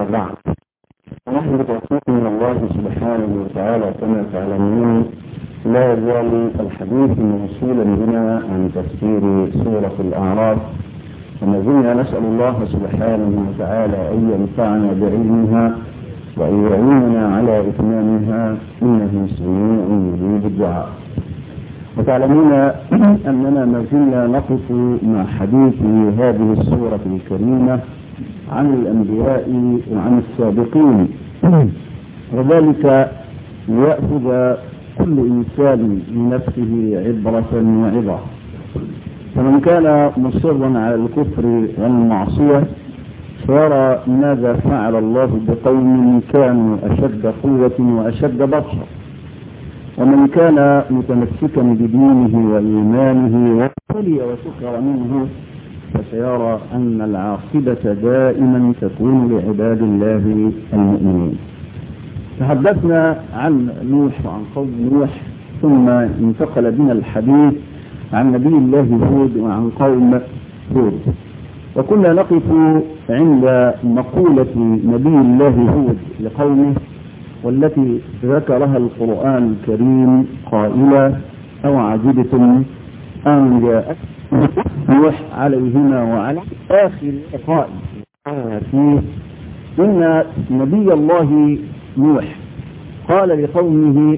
أما بعد نحن بتوفيق من الله سبحانه وتعالى كما تعلمون لا يزال الحديث موصولا بنا عن تفسير سورة الأعراف وما زلنا نسأل الله سبحانه وتعالى أن ينفعنا بعلمها وأن يعيننا على إتمامها إنه سميع يجيب الدعاء وتعلمون أننا ما زلنا نقف مع حديث هذه السورة الكريمة عن الأنبياء وعن السابقين وذلك ليأخذ كل إنسان لنفسه عبرة وعظة فمن كان مصرا على الكفر والمعصية فيرى ماذا فعل الله بقوم كانوا أشد قوة وأشد بطشا ومن كان متمسكا بدينه وإيمانه وابتلي وسكر منه فسيرى أن العاقبة دائما تكون لعباد الله المؤمنين تحدثنا عن نوح وعن قوم نوح ثم انتقل بنا الحديث عن نبي الله هود وعن قوم هود وكنا نقف عند مقولة نبي الله هود لقومه والتي ذكرها القرآن الكريم قائلا أو عجبتم أن جاءت نوح عليهما وعلى آخر قائل فيه إن نبي الله نوح قال لقومه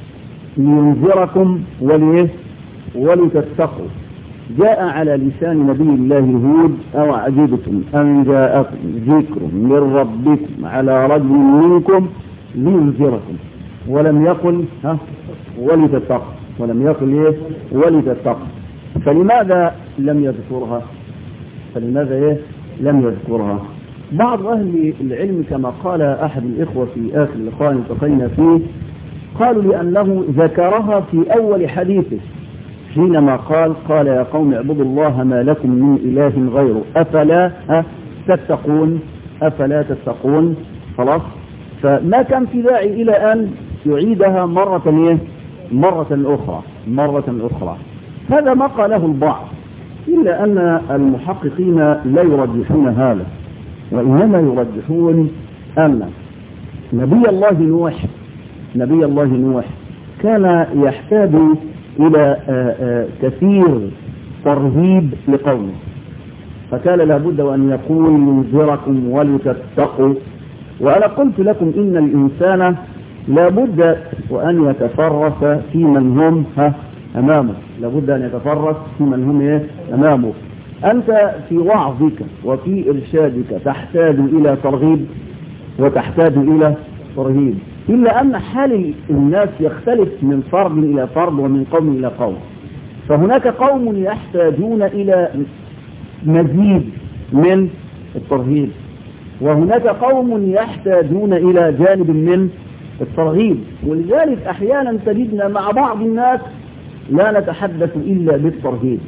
لينذركم وليه ولتتقوا جاء على لسان نبي الله هود أو عجبتم أن جاءكم ذكر من ربكم على رجل منكم لينذركم ولم يقل ها ولتتقوا ولم يقل ايه ولتتقوا فلماذا لم يذكرها فلماذا ايه لم يذكرها بعض أهل العلم كما قال أحد الإخوة في آخر اللقاء التقينا فيه قالوا لأنه ذكرها في أول حديثه حينما قال قال يا قوم اعبدوا الله ما لكم من إله غيره أفلا تتقون أفلا تتقون خلاص فما كان في داعي إلى أن يعيدها مرة إيه؟ مرة أخرى مرة أخرى هذا ما قاله البعض إلا أن المحققين لا يرجحون هذا وإنما يرجحون أن نبي الله نوح نبي الله نوح كان يحتاج إلى كثير ترهيب لقومه فكان لابد وأن يقول ينذركم ولتتقوا وأنا قلت لكم إن الإنسان لابد وأن يتفرس في من هم ها أمامه لابد أن يتفرس في من هم إيه أمامه أنت في وعظك وفي إرشادك تحتاج إلى ترغيب وتحتاج إلى ترهيب إلا أن حال الناس يختلف من فرد إلى فرد ومن قوم إلى قوم فهناك قوم يحتاجون إلى مزيد من الترهيب وهناك قوم يحتاجون إلى جانب من الترغيب ولذلك أحيانا تجدنا مع بعض الناس لا نتحدث إلا بالترهيب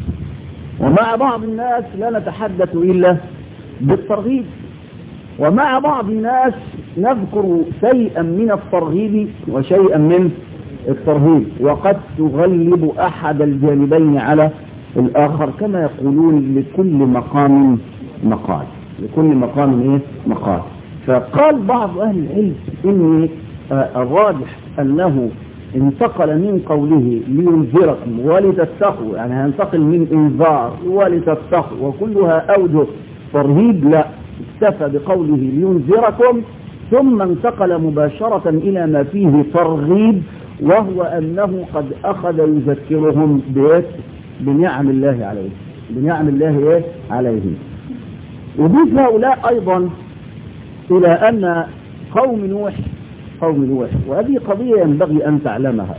ومع بعض الناس لا نتحدث إلا بالترغيب ومع بعض الناس نذكر شيئا من الترغيب وشيئا من الترهيب وقد تغلب أحد الجانبين على الآخر كما يقولون لكل مقام مقال لكل مقام إيه؟ مقال فقال بعض أهل العلم إن الراجح أنه انتقل من قوله لينذركم ولتتقوا يعني هينتقل من انذار ولتتقوا وكلها اوجه ترهيب لا اكتفى بقوله لينذركم ثم انتقل مباشرة الى ما فيه ترغيب وهو انه قد اخذ يذكرهم بنعم الله عليه بنعم الله ايه عليهم يضيف هؤلاء ايضا الى ان قوم نوح قوم نوح وهذه قضية ينبغي أن تعلمها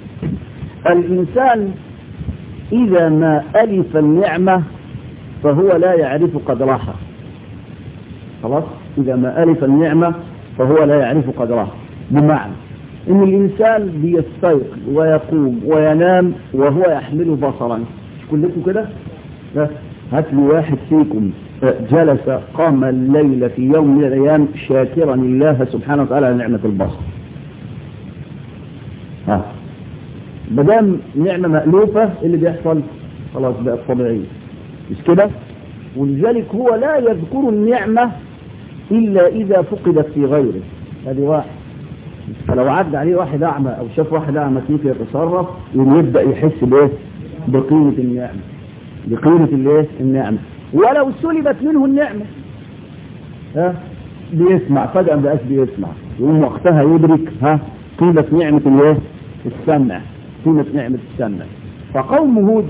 الإنسان إذا ما ألف النعمة فهو لا يعرف قدرها خلاص إذا ما ألف النعمة فهو لا يعرف قدرها بمعنى إن الإنسان بيستيقظ ويقوم وينام وهو يحمل بصرا مش كلكم كده لا هات لي واحد فيكم جلس قام الليل في يوم من الأيام شاكرا الله سبحانه وتعالى على نعمة البصر ها مدام نعمة مألوفة اللي بيحصل خلاص بقت طبيعية مش كده ولذلك هو لا يذكر النعمة إلا إذا فقدت في غيره هذه واحد فلو عدى عليه واحد أعمى أو شاف واحد أعمى كيف يتصرف يبدأ يحس بإيه بقيمة النعمة بقيمة الإيه النعمة ولو سلبت منه النعمة ها بيسمع فجأة ما بقاش بيسمع يقوم وقتها يدرك ها قيمة نعمة الايه السمع قيمة نعمة السمع فقوم هود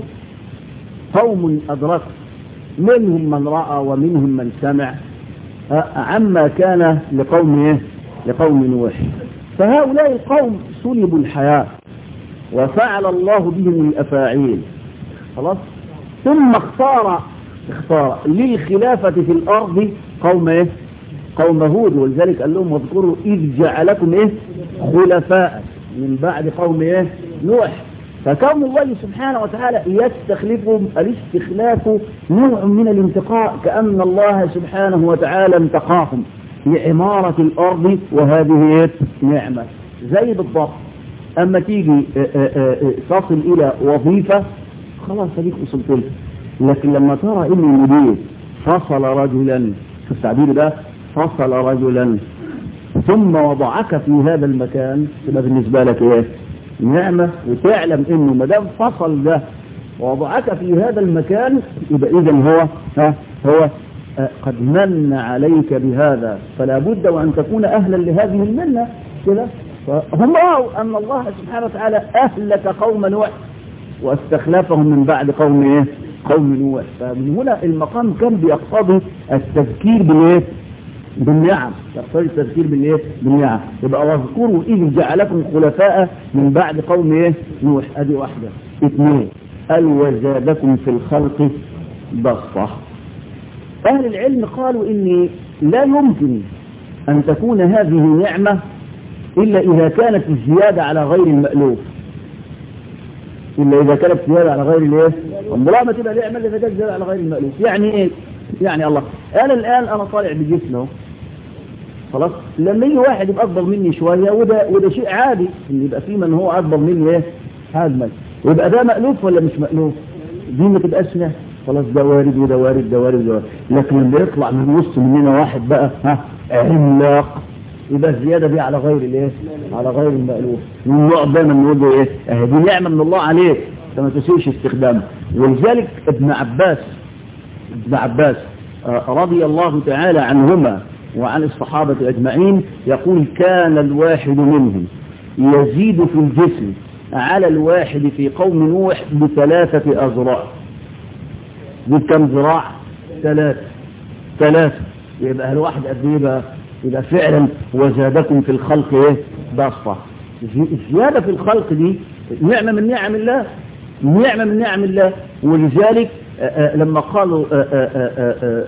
قوم أدرك منهم من رأى ومنهم من سمع عما كان لقوم ايه لقوم نوح فهؤلاء القوم سلبوا الحياة وفعل الله بهم الأفاعيل خلاص ثم اختار اختار للخلافة في الأرض قوم ايه قوم هود ولذلك قال لهم واذكروا إذ جعلكم ايه خلفاء من بعد قوم ايه نوح فكون الله سبحانه وتعالى يستخلفهم الاستخلاف نوع من الانتقاء كأن الله سبحانه وتعالى انتقاهم لعمارة الأرض وهذه نعمة زي بالضبط أما تيجي تصل إلى وظيفة خلاص هديك وصلت لها لكن لما ترى إن المدير فصل رجلا في التعبير ده فصل رجلا ثم وضعك في هذا المكان يبقى بالنسبة لك ايه نعمة وتعلم انه ما دام فصل ده ووضعك في هذا المكان يبقى اذا هو ها هو قد من عليك بهذا فلا بد وان تكون اهلا لهذه المنة كده فهم رأوا ان الله سبحانه وتعالى اهلك قوم نوح واستخلفهم من بعد قوم ايه قوم نوح فمن هنا المقام كان بيقتضي التذكير بالايه بالنعم يقتضي التذكير بالايه بالنعم يبقى واذكروا اذ جعلكم خلفاء من بعد قوم ايه نوح ادي واحده اثنين قال وزادكم في الخلق بسطه اهل العلم قالوا ان لا يمكن ان تكون هذه نعمه الا اذا كانت الزياده على غير المالوف الا اذا كانت زياده على غير الايه والله ما تبقى نعمه اذا كانت زياده على غير المالوف يعني ايه يعني الله انا الان انا طالع بجسم اهو خلاص لما يجي واحد يبقى اكبر مني شويه وده وده شيء عادي ان يبقى في من هو اكبر مني ايه هاجمل ويبقى ده مألوف ولا مش مألوف دي ما تبقاش نه خلاص ده وارد وده وارد ده وارد ده وارد لكن لما يطلع من وسط مننا واحد بقى ها عملاق يبقى الزياده دي على غير الايه على غير المألوف ونقعد دايما نقول له ايه اهي دي نعمه من الله عليك انت ما تسيش استخدامها ولذلك ابن عباس ابن عباس رضي الله تعالى عنهما وعن الصحابة أجمعين يقول كان الواحد منهم يزيد في الجسم على الواحد في قوم نوح بثلاثة أذراع دي كم ذراع ثلاثة ثلاثة يبقى الواحد قد ايه بقى يبقى فعلا وزادكم في الخلق ايه بسطة الزيادة في الخلق دي نعمة من نعم الله نعمة من نعم الله ولذلك آآ لما قالوا آآ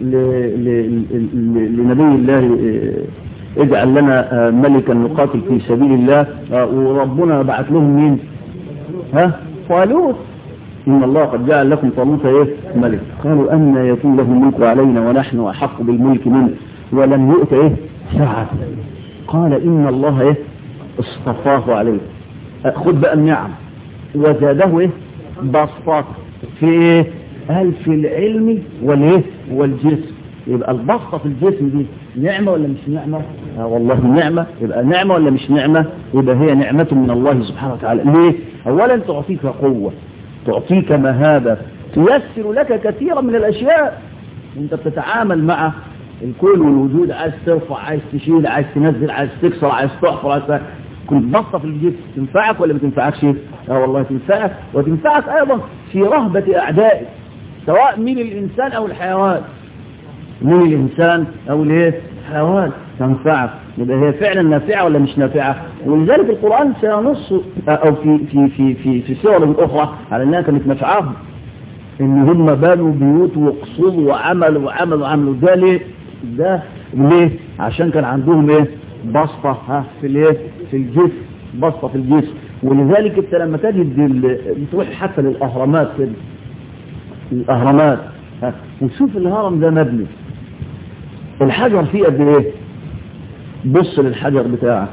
لنبي الله اجعل لنا ملكا نقاتل في سبيل الله وربنا بعث لهم مين ها طالوت إن الله قد جعل لكم طالوت ايه ملك قالوا أن يكون له الملك علينا ونحن أحق بالملك منه ولم يؤت ايه سعة قال إن الله ايه اصطفاه عليه خد بقى النعم وزاده ايه بسطات في ايه قال في العلم والايه والجسم يبقى البسطة في الجسم دي نعمة ولا مش نعمة آه والله نعمة يبقى نعمة ولا مش نعمة يبقى هي نعمة من الله سبحانه وتعالى ليه اولا تعطيك قوة تعطيك مهابة تيسر لك كثيرا من الاشياء انت بتتعامل مع الكون والوجود عايز ترفع عايز تشيل عايز تنزل عايز تكسر عايز تحفر عايز كنت بسطة في الجسم تنفعك ولا ما تنفعكش اه والله تنفعك وتنفعك ايضا في رهبة اعدائك سواء من الإنسان أو الحيوان من الإنسان أو الايه الحيوان تنفعك يبقى هي فعلا نافعة ولا مش نافعة ولذلك القرآن سينص أو في في في في في سور أخرى على أنها كانت نفعهم إن هم بنوا بيوت وقصور وعملوا وعملوا وعملوا ده ليه؟ ده ليه؟ عشان كان عندهم إيه؟ بسطة ها في الإيه؟ في الجسم بسطة في الجسم ولذلك أنت لما تجد بتروح حتى للأهرامات كده الأهرامات وشوف الهرم ده مبني الحجر فيه قد ايه بص للحجر بتاعك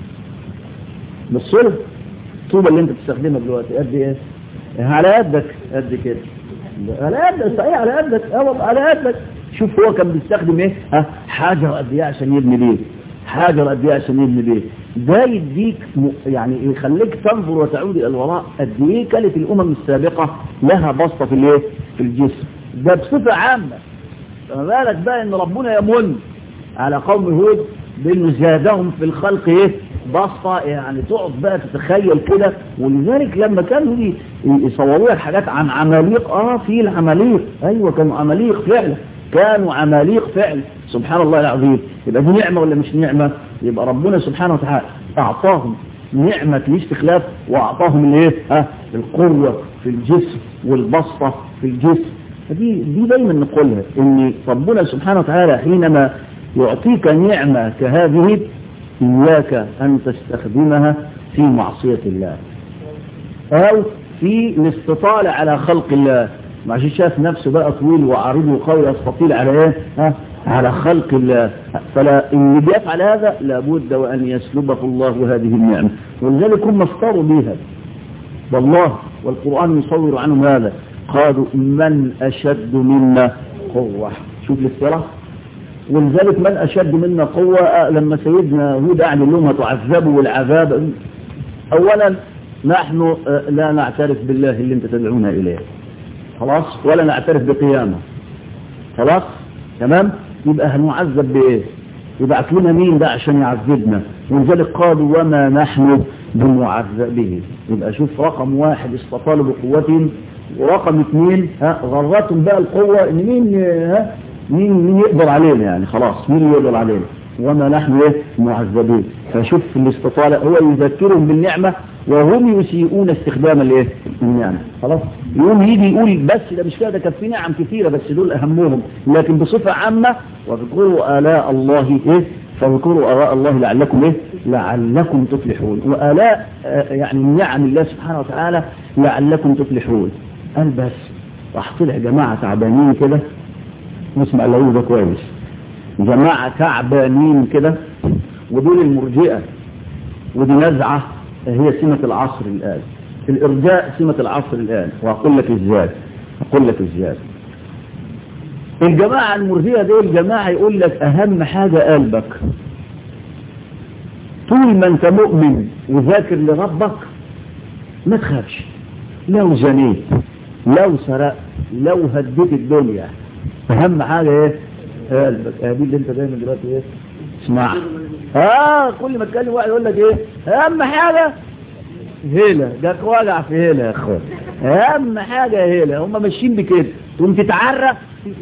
بص له الطوبة اللي انت بتستخدمها دلوقتي قد ايه على قدك قد كده على قدك صحيح على قدك اه على قدك شوف هو كان بيستخدم ايه ها حجر قد ايه عشان يبني بيت حجر قد ايه عشان يبني بيت ده يديك يعني يخليك تنظر وتعود الى الوراء قد ايه كانت الامم السابقه لها بسطه في الايه في الجسم ده بصفه عامه فما بالك بقى ان ربنا يمن على قوم هود بانه زادهم في الخلق ايه بسطة يعني تقعد بقى تتخيل كده ولذلك لما كانوا يصوروا لك حاجات عن عماليق اه في العماليق ايوه كانوا عماليق فعلا كانوا عماليق فعلا سبحان الله العظيم يبقى دي نعمة ولا مش نعمة يبقى ربنا سبحانه وتعالى اعطاهم نعمة الاستخلاف واعطاهم الايه ها القوة في الجسم والبسطة في الجسم فدي دي دايما نقولها ان ربنا سبحانه وتعالى حينما يعطيك نعمة كهذه إياك أن تستخدمها في معصية الله أو في الاستطالة على خلق الله معشي شاف نفسه بقى طويل وعريض وقوي يستطيل على ايه ها على خلق الله فلا اللي بيفعل هذا لابد وأن يسلبه الله هذه النعمة ولذلك هم افتروا بها والله والقرآن يصور عنهم هذا قالوا من أشد منا قوة شوف الافتراء ولذلك من أشد منا قوة لما سيدنا هود أعلن لهم تعذبوا والعذاب أولا نحن لا نعترف بالله اللي انت تدعونا إليه خلاص ولا نعترف بقيامه خلاص تمام يبقى هنعذب بإيه يبعث لنا مين ده عشان يعذبنا ولذلك قالوا وما نحن بمعذبه يبقى شوف رقم واحد استطالوا بقوتهم ورقم اثنين ها غرتهم بقى القوة ان مين ها مين مين يقدر علينا يعني خلاص مين يقدر علينا وما نحن ايه معذبين فشوف الاستطالة هو يذكرهم بالنعمة وهم يسيئون استخدام الايه النعمة خلاص يوم يجي يقول بس ده مش كده ده كان في نعم كثيرة بس دول اهمهم لكن بصفة عامة واذكروا آلاء الله ايه فاذكروا آلاء الله لعلكم ايه لعلكم تفلحون وآلاء يعني نعم الله سبحانه وتعالى لعلكم تفلحون قال بس راح طلع جماعة تعبانين كده نسمع اللي ده كويس جماعة تعبانين كده ودول المرجئة ودي نزعة هي سمة العصر الآن الإرجاء سمة العصر الآن وأقول لك إزاي أقول لك إزاي الجماعة المرجئة دول جماعة يقول لك أهم حاجة قلبك طول ما أنت مؤمن وذاكر لربك ما تخافش لو زنيت لو سرقت لو هديت الدنيا اهم حاجة ايه قلبك دي اللي انت دايما دلوقتي ايه اسمع اه كل ما تكلم واحد يقول لك ايه اهم حاجة هيلة ده وجع في هيلة يا اخوان اهم حاجة هيلة هم ماشيين بكده تقوم تتعرى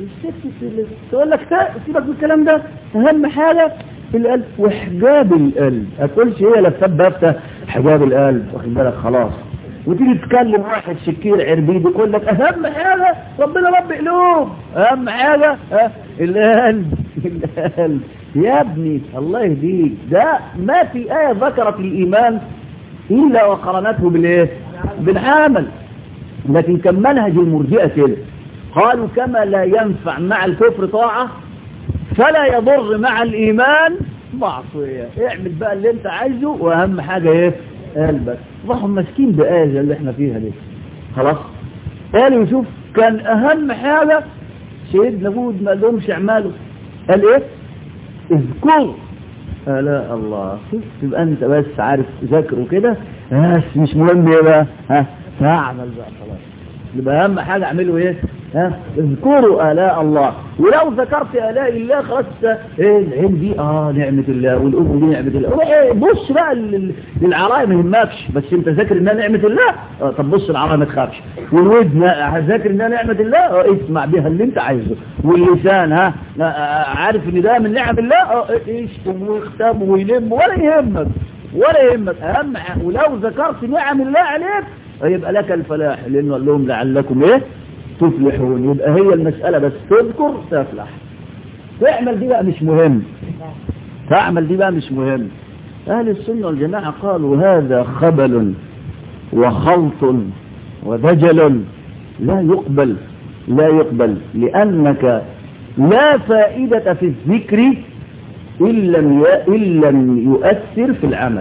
تقول لك سيبك من الكلام ده اهم حاجة في القلب وحجاب القلب اقولش هي لفات بافتة حجاب القلب واخد بالك خلاص وتيجي تكلم واحد شكير عربيد يقول لك اهم حاجة ربنا رب قلوب اهم حاجة اه القلب القلب يا ابني الله يهديك ده ما في آية ذكرت الإيمان إلا وقرنته بالايه بالعمل لكن كان منهج المرجئة كده قالوا كما لا ينفع مع الكفر طاعة فلا يضر مع الإيمان معصية اعمل بقى اللي انت عايزه واهم حاجة ايه قلبك راحوا ماسكين بآية اللي احنا فيها دي خلاص قالوا شوف كان اهم حاجة سيدنا هود ما لهمش اعماله قال ايه اذكروا لا الله شوف تبقى انت بس عارف ذاكر وكده بس مش مهم ايه بقى ها تعمل بقى خلاص يبقى اهم حاجة اعمله ايه ها اذكروا آلاء الله ولو ذكرت آلاء الله خلاص ايه العين دي اه نعمة الله والأذن دي نعمة الله روح ايه بص بقى للعراية ما يهمكش بس انت ذاكر انها نعمة الله اه طب بص العراية ما تخافش والودن ذاكر انها نعمة الله اه اسمع بيها اللي انت عايزه واللسان ها عارف ان ده من نعم الله اه اشتم واختم ويلم ولا يهمك ولا يهمك اهم حاجة ولو ذكرت نعم الله عليك يبقى لك الفلاح لانه قال لهم لعلكم ايه تفلحون يبقى هي المسألة بس تذكر تفلح تعمل دي بقى مش مهم تعمل دي بقى مش مهم أهل السنة والجماعة قالوا هذا خبل وخلط ودجل لا يقبل لا يقبل لأنك لا فائدة في الذكر إن لم إن لم يؤثر في العمل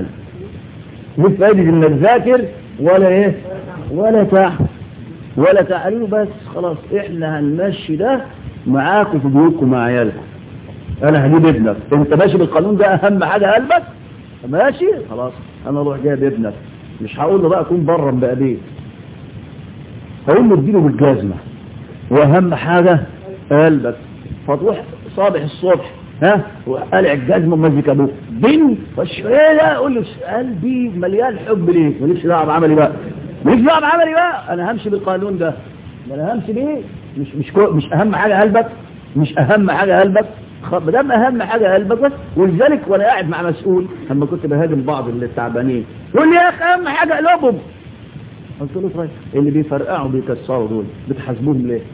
مش فائدة إنك ذاكر ولا إيه ولا تعمل ولا تعالوا بس خلاص احنا هنمشي ده معاكم في بيوتكم مع عيالكم انا هجيب ابنك انت ماشي بالقانون ده اهم حاجة قلبك ماشي خلاص انا اروح جايب ابنك مش هقول له بقى اكون بره بقى بيه هقول له اديله بالجزمة واهم حاجة قلبك فتروح صابح الصبح ها وقلع الجزمة ومزك ابوه بن وش ايه ده اقول له قلبي مليان حب ليك ماليش دعوه بعملي بقى ماليش دعوه بعملي بقى انا همشي بالقانون ده ما انا همشي بيه مش مش كو مش اهم حاجة قلبك مش اهم حاجة قلبك ما دام اهم حاجة قلبك بس ولذلك وانا قاعد مع مسؤول لما كنت بهاجم بعض التعبانين يقول لي يا اخي اهم حاجة قلوبهم قلت له طيب اللي بيفرقعوا بيكسروا دول بتحاسبوهم ليه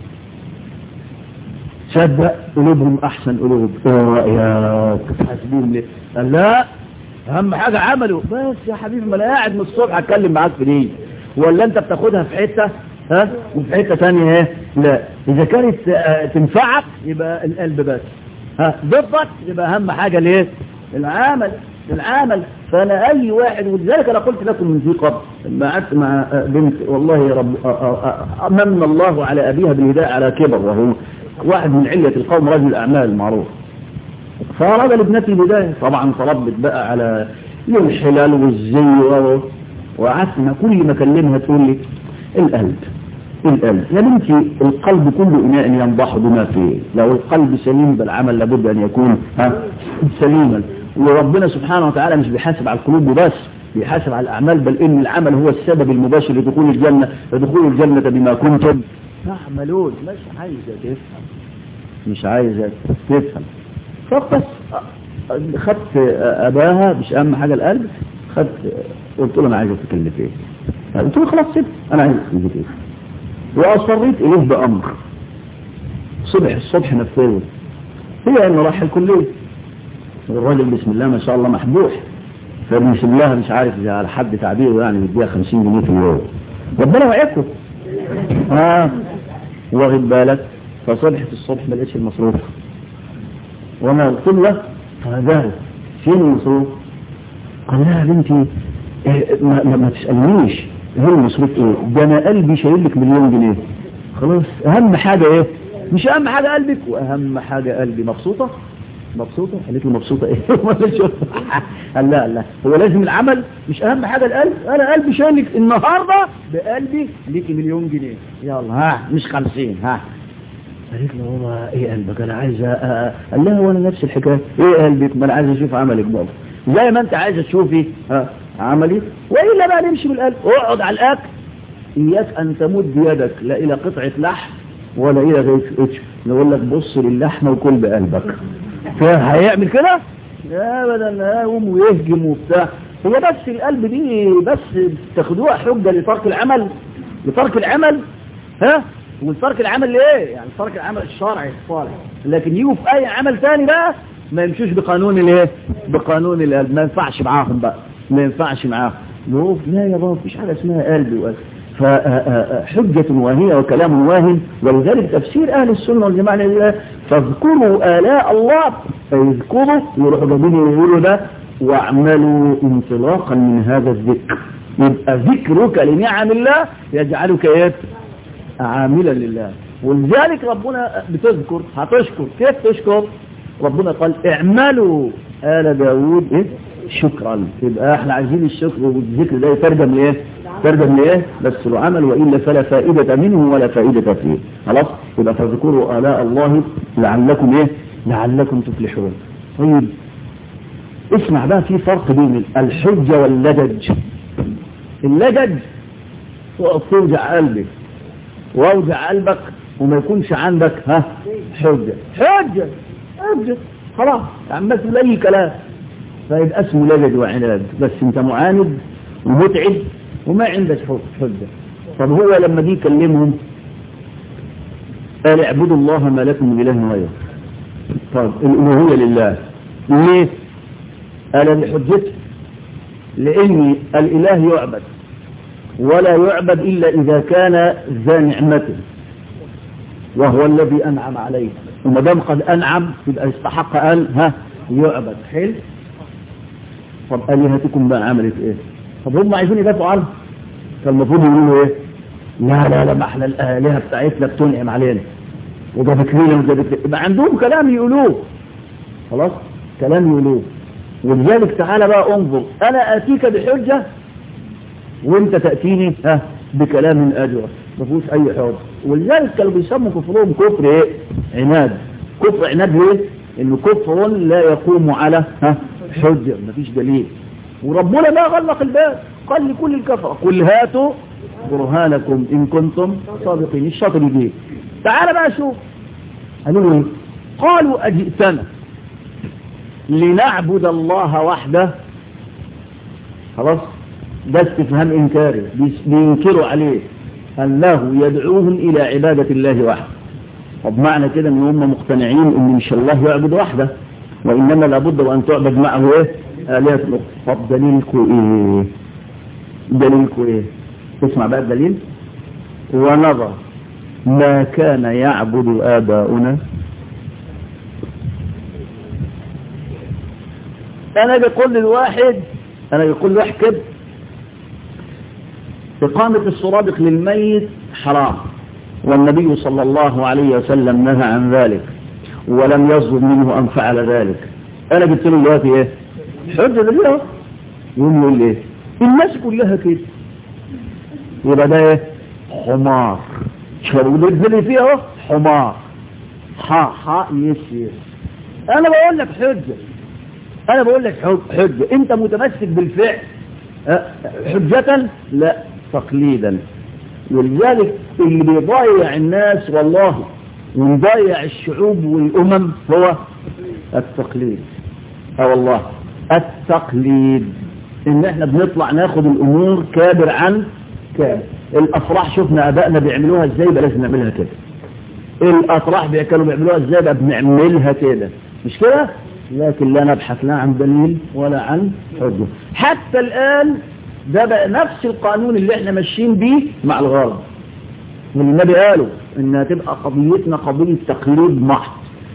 صدق قلوبهم احسن قلوب ايه رايك بتحاسبوهم ليه قال لا اهم حاجة عملوا بس يا حبيبي ما انا قاعد من الصبح اتكلم معاك في دي ولا انت بتاخدها في حتة ها وفي حتة ثانيه ايه لا اذا كانت تنفعك يبقى القلب بس ها ضدك يبقى اهم حاجة ليه العمل العمل فانا اي واحد ولذلك انا قلت لكم من ذي قبل لما قعدت مع بنت والله يا رب من الله على ابيها بالهدايه على كبر وهو واحد من علة القوم رجل الاعمال المعروف فاراد لابنتي الهدايه طبعا طلبت بقى على الحلال والزي وقعدت كل ما اكلمها تقول لي القلب القلب يا بنتي القلب كله إناء ينضح بما فيه لو القلب سليم بالعمل لابد أن يكون ها سليما وربنا سبحانه وتعالى مش بيحاسب على القلوب بس بيحاسب على الأعمال بل إن العمل هو السبب المباشر لدخول الجنة لدخول الجنة بما كنتم تعملون مش عايزة تفهم مش عايزة تفهم فبس خدت أباها مش أهم حاجة القلب خدت قلت له أنا عايزة تكلفين قلت له خلاص سيب أنا عايزة تكلفين وأصريت إليه بأمر صبح الصبح نفذه هي أنه راح الكلية الراجل بسم الله ما شاء الله محبوح فبسم الله مش عارف إذا على حد تعبيره يعني بيديها 50 جنيه في اليوم ربنا وعيكم آه واخد بالك فصبحت الصبح ما لقيتش المصروف وما قلت له فهداه فين المصروف قال لها يا بنتي إيه ما, ما, ما تسألنيش هو المصروف ايه ده انا قلبي شايل لك مليون جنيه خلاص اهم حاجة ايه مش اهم حاجة قلبك واهم حاجة قلبي مبسوطة مبسوطة قالت له مبسوطة ايه قال لا لا هو لازم العمل مش اهم حاجة القلب انا قلبي شايلك النهاردة بقلبي ليكي مليون جنيه يلا ها مش خمسين ها قالت له هو ايه قلبك انا عايزة قال لها وانا نفس الحكاية ايه قلبك ما انا عايز اشوف عملك برضه زي ما انت عايزة تشوفي ها عملي وإلا بقى نمشي بالقلب اقعد على الأكل إياك أن تمد يدك لا إلى قطعة لحم ولا إلى غير اتش نقول لك بص للحمة وكل بقلبك فهيعمل كده ابدا يقوم ويهجم وبتاع هي بس القلب دي بس تاخدوها حجة لترك العمل لترك العمل ها وترك العمل ليه يعني ترك العمل الشرعي الصالح لكن يجوا في اي عمل تاني بقى ما يمشوش بقانون الايه بقانون القلب ما ينفعش معاهم بقى ما ينفعش معاهم نقول لا يا بابا مفيش حاجه اسمها قلب وقلب فحجة واهية وكلام واهن ولذلك تفسير أهل السنة والجماعة لله فاذكروا آلاء الله فاذكروا يروحوا جايبين يقولوا ده واعملوا انطلاقا من هذا الذكر يبقى ذكرك لنعم الله يجعلك ايه عاملا لله ولذلك ربنا بتذكر هتشكر كيف تشكر ربنا قال اعملوا آل داود إيه؟ شكرا يبقى احنا عايزين الشكر والذكر ده يترجم لايه ترجم لايه بس لو عمل وإلا فلا فائدة منه ولا فائدة فيه خلاص يبقى فاذكروا آلاء الله لعلكم ايه لعلكم تفلحون طيب اسمع بقى في فرق بين الحجة واللجج اللجج توجع قلبك واوجع قلبك وما يكونش عندك ها حجة حجة حجة خلاص يعني بس اي كلام فيبقى اسمه لجج وعناد بس انت معاند ومتعب وما عندك حجة طب هو لما دي يكلمهم قال اعبدوا الله ما لكم من اله غيره طب الالوهية لله ليه قال لحجته لان الاله يعبد ولا يعبد الا اذا كان ذا نعمة وهو الذي انعم عليه وما دام قد انعم يبقى يستحق ان ها يعبد حلو طب الهتكم بقى عملت ايه طب هم عايزين يدافعوا عنه فالمفروض يقولوا ايه لا لا لا ما احنا الالهه بتاعتنا بتنعم علينا وجابت لنا وجابت لنا يبقى عندهم كلام يقولوه خلاص كلام يلوه ولذلك تعالى بقى انظر انا اتيك بحجة وانت تأتيني ها بكلام اجوى ما فيهوش اي حجة ولذلك كانوا بيسموا كفرهم كفر ايه عناد كفر عناد ليه انه كفر لا يقوم على ها حجة مفيش دليل وربنا ما غلق الباب قال لكل الكفر قل هاتوا برهانكم ان كنتم صادقين الشاطر يجيب تعال بقى شوف قالوا ايه قالوا اجئتنا لنعبد الله وحده خلاص ده استفهام انكاري بينكروا عليه انه يدعوهم الى عبادة الله وحده طب معنى كده ان هم مقتنعين ان مش الله يعبد وحده وانما لابد وان تعبد معه ايه آلهة الأخرى طب دليلكم ايه دليلكم ايه اسمع بقى الدليل ونظر ما كان يعبد آباؤنا انا بقول للواحد انا بقول لواحد كده اقامة السرادق للميت حرام والنبي صلى الله عليه وسلم نهى عن ذلك ولم يصدر منه ان فعل ذلك انا قلت له دلوقتي ايه حجة بالله يقوم يقول ايه الناس كلها كده يبقى ده ايه حمار شرب اللي فيها اهو حمار ها ها يس يس انا بقول لك حجة انا بقول لك حجة انت متمسك بالفعل حجة لا تقليدا ولذلك اللي بيضيع الناس والله ويضيع الشعوب والامم هو التقليد اه والله التقليد ان احنا بنطلع ناخد الامور كابر عن كابر الافراح شفنا ابائنا بيعملوها ازاي بقى لازم نعملها كده الافراح كانوا بيعملوها ازاي بقى بنعملها كده مش كده لكن لا نبحث لا عن دليل ولا عن حجة حتى الآن ده بقى نفس القانون اللي احنا ماشيين بيه مع الغرب والنبي قالوا انها تبقى قضيتنا قضية تقليد محض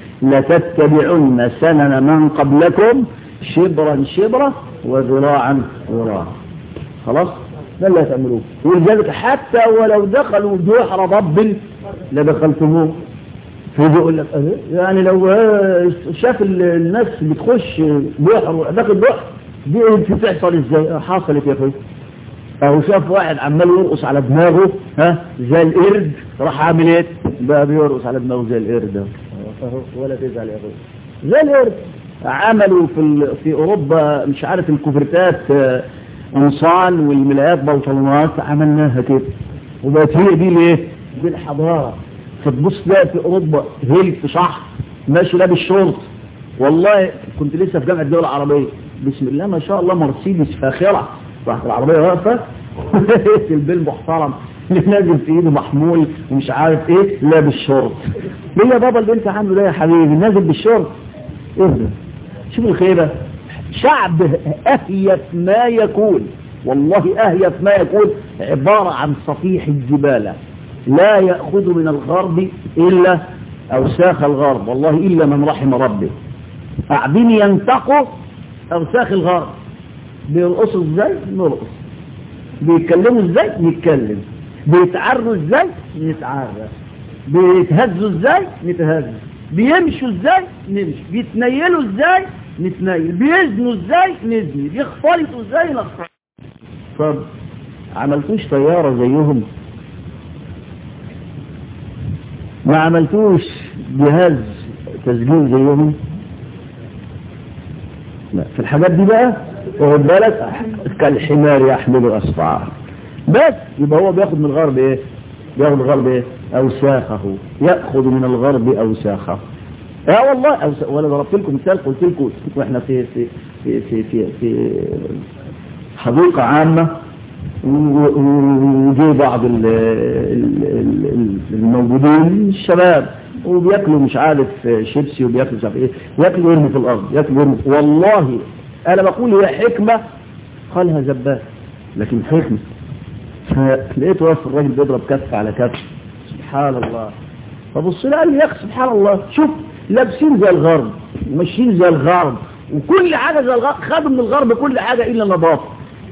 لتتبعن سنن من قبلكم شبرا شبرا وذراعا ذراعا خلاص ده اللي هتعملوه ولذلك حتى ولو دخلوا جحر ضب لدخلتموه فيجي يقول لك يعني لو شاف الناس بتخش بحر داخل بحر دي بتحصل ازاي حصلت يا اخوي او شاف واحد عمال يرقص على دماغه ها زي القرد راح عامل ايه بقى بيرقص على دماغه زي القرد ولا تزعل يا اخوي زي القرد عملوا في في اوروبا مش عارف الكوفرتات قمصان والملايات بلطلونات عملناها كده وبقت هي دي ليه دي الحضاره فتبص تلاقي في اوروبا هيلت شحر ماشي لابس شورت والله كنت لسه في جامعه الدول العربيه بسم الله ما شاء الله مرسيدس فاخره راحت العربيه واقفه البيل محترم اللي نازل في ايده محمول ومش عارف ايه لابس شورت ليه يا بابا اللي انت عامله ده يا حبيبي نازل بالشورت ايه ده شوف الخيبه شعب اهيف ما يكون والله اهيف ما يكون عباره عن صفيح الجباله لا يأخذ من الغرب إلا أوساخ الغرب والله إلا من رحم ربه قاعدين ينتقوا أوساخ الغرب بيرقصوا ازاي نرقص بيتكلموا ازاي نتكلم بيتعروا ازاي نتعرى بيتهزوا ازاي نتهز بيمشوا ازاي نمشي بيتنيلوا ازاي نتنيل بيزنوا ازاي نزني بيختلطوا ازاي نختلط طب عملتوش طيارة زيهم ما عملتوش جهاز تسجيل زيهم لا في الحاجات دي بقى واخد بالك كالحمار يحمل اصفعه بس يبقى هو بياخد من الغرب ايه بياخد من الغرب ايه اوساخه ياخذ من الغرب اوساخه اه والله أوس... ولا ضربت لكم مثال قلت لكم واحنا في في في في في, في حديقه عامه وجي بعض الموجودين الشباب وبياكلوا مش عارف شيبسي وبياكلوا مش عارف ايه ياكلوا يرموا في الارض ياكلوا يرموا والله انا بقول هي حكمه قالها زبال لكن حكمه فلقيت واقف الراجل بيضرب كف على كف سبحان الله فبص لي قال لي يا اخي سبحان الله شوف لابسين زي الغرب وماشيين زي الغرب وكل حاجه زي الغرب خدوا من الغرب كل حاجه الا النظافه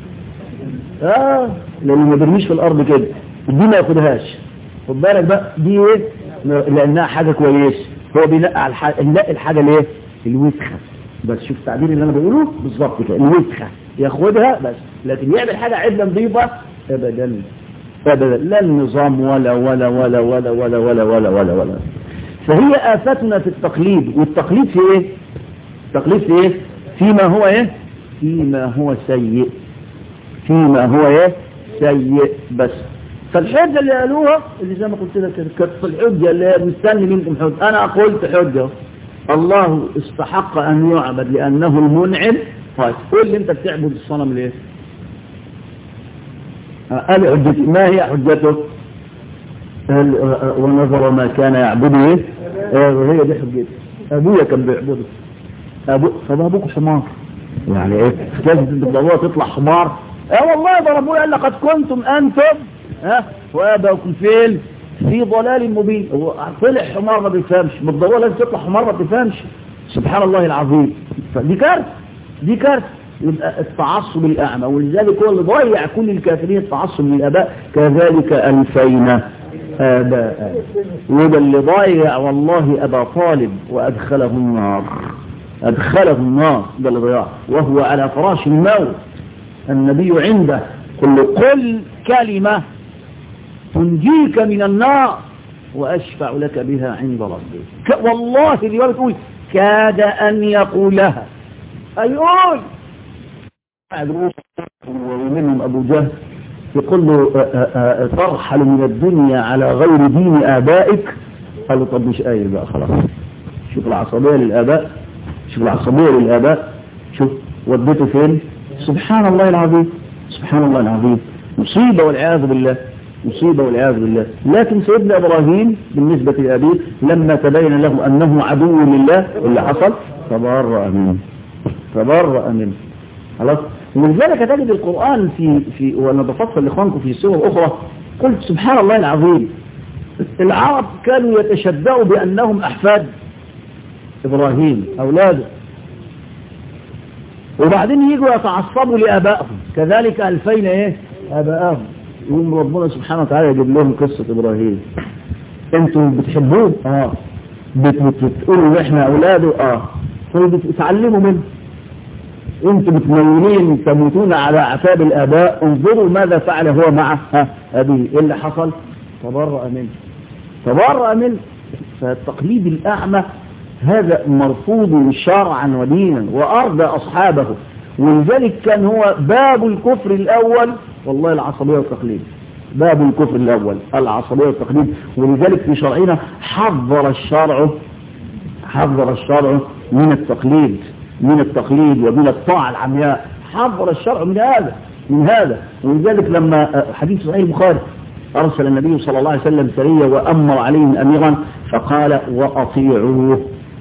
اه لانه ما بيرميش في الارض كده دي ما ياخدهاش خد بالك بقى دي ايه لانها حاجه كويسه هو بينقي على الحاجه نلاقي الحاجه ليه الوسخة بس شوف التعبير اللي انا بقوله بالظبط كده الوسخة ياخدها بس لكن يعمل حاجة عدلة نظيفة ابدا ابدا لا النظام ولا ولا ولا ولا ولا ولا ولا ولا ولا فهي آفتنا في التقليد والتقليد في ايه التقليد في ايه فيما هو ايه فيما هو سيء فيما هو ايه سيء بس فالحجة اللي قالوها اللي زي ما قلت لك كانت في الحجة اللي مستني منكم حجة انا قلت حجة الله استحق ان يعبد لانه المنعم طيب قول لي انت بتعبد الصنم ليه قال حجتي ما هي حجته قال ونظر ما كان يعبده ايه هي دي حجتي ابويا كان بيعبده أبو... طب ابوك حمار يعني ايه لازم بالضروره تطلع حمار اه والله ده ربنا قال لقد كنتم انتم ها واباكم فين في ضلال مبين هو طلع حمار ما بيفهمش بالضروره لازم تطلع حمار ما بتفهمش سبحان الله العظيم فدي كارثه دي كارثه يبقى التعصب الأعمى ولذلك هو اللي ضيع كل الكافرين التعصب للآباء كذلك ألفينا آباء وده اللي ضيع والله أبا طالب وأدخله النار أدخله النار ده اللي ضيع وهو على فراش الموت النبي عنده قل قل كلمة تنجيك من النار وأشفع لك بها عند ربك والله الرواية تقول كاد أن يقولها أيقول ومنهم أبو جهل يقول له ترحل من الدنيا على غير دين آبائك قال له طب مش قايل بقى خلاص شوف العصبية للآباء شوف العصبية للآباء شوف ودته فين سبحان الله العظيم سبحان الله العظيم مصيبة والعياذ بالله مصيبة والعياذ بالله لكن سيدنا إبراهيم بالنسبة لأبيه لما تبين له أنه عدو لله اللي حصل تبرأ منه تبرأ منه خلاص ولذلك تجد القرآن في في وانا بفصل لاخوانكم في سور اخرى قلت سبحان الله العظيم العرب كانوا يتشبعوا بانهم احفاد ابراهيم اولاده وبعدين يجوا يتعصبوا لابائهم كذلك الفين ايه ابائهم يقوم ربنا سبحانه وتعالى يجيب لهم قصة ابراهيم انتوا بتحبوه اه بتقولوا احنا اولاده اه طيب بتتعلموا منه انتم متمولين تموتون على اعتاب الاباء انظروا ماذا فعل هو مع ابيه ايه اللي حصل تبرأ منه تبرأ منه فالتقليد الاعمى هذا مرفوض شرعا ودينا وارضى اصحابه ولذلك كان هو باب الكفر الاول والله العصبية والتقليد باب الكفر الاول العصبية والتقليد ولذلك في شرعنا حذر الشرع حذر الشرع من التقليد من التقليد ومن الطاعة العمياء حذر الشرع من هذا من هذا ولذلك لما حديث صحيح البخاري أرسل النبي صلى الله عليه وسلم سرية وأمر عليهم أميرا فقال وأطيعوه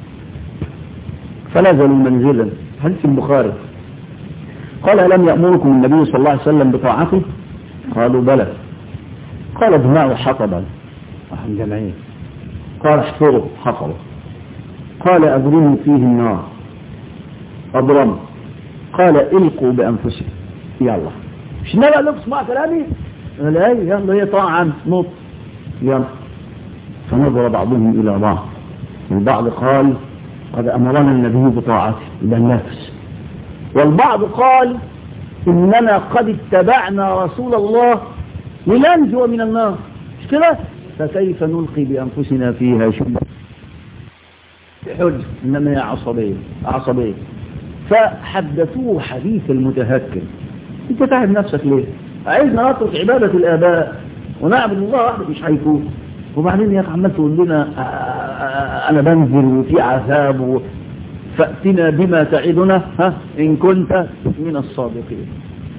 فنزلوا منزلا حديث البخاري قال لم يأمركم النبي صلى الله عليه وسلم بطاعته قالوا بلى قال اجمعوا حطبا رحم جمعين قال احفروا حفروا قال أبرموا فيه النار أضرم قال القوا بأنفسكم يلا مش نبقى قال لكم اسمع كلامي لا يلا هي طاعا نط يلا فنظر بعضهم إلى بعض البعض قال قد أمرنا النبي بطاعته إلى النفس والبعض قال إننا قد اتبعنا رسول الله لننجو من النار مش كده فكيف نلقي بأنفسنا فيها شبه حج إنما هي عصبية عصبية فحدثوه حديث المتهكم انت تعب نفسك ليه عايزنا نترك عبادة الآباء ونعبد الله وحده مش هيكون وبعدين يا عمال تقول لنا انا بنزل وفي عذاب و... فأتنا بما تعدنا ها إن كنت من الصادقين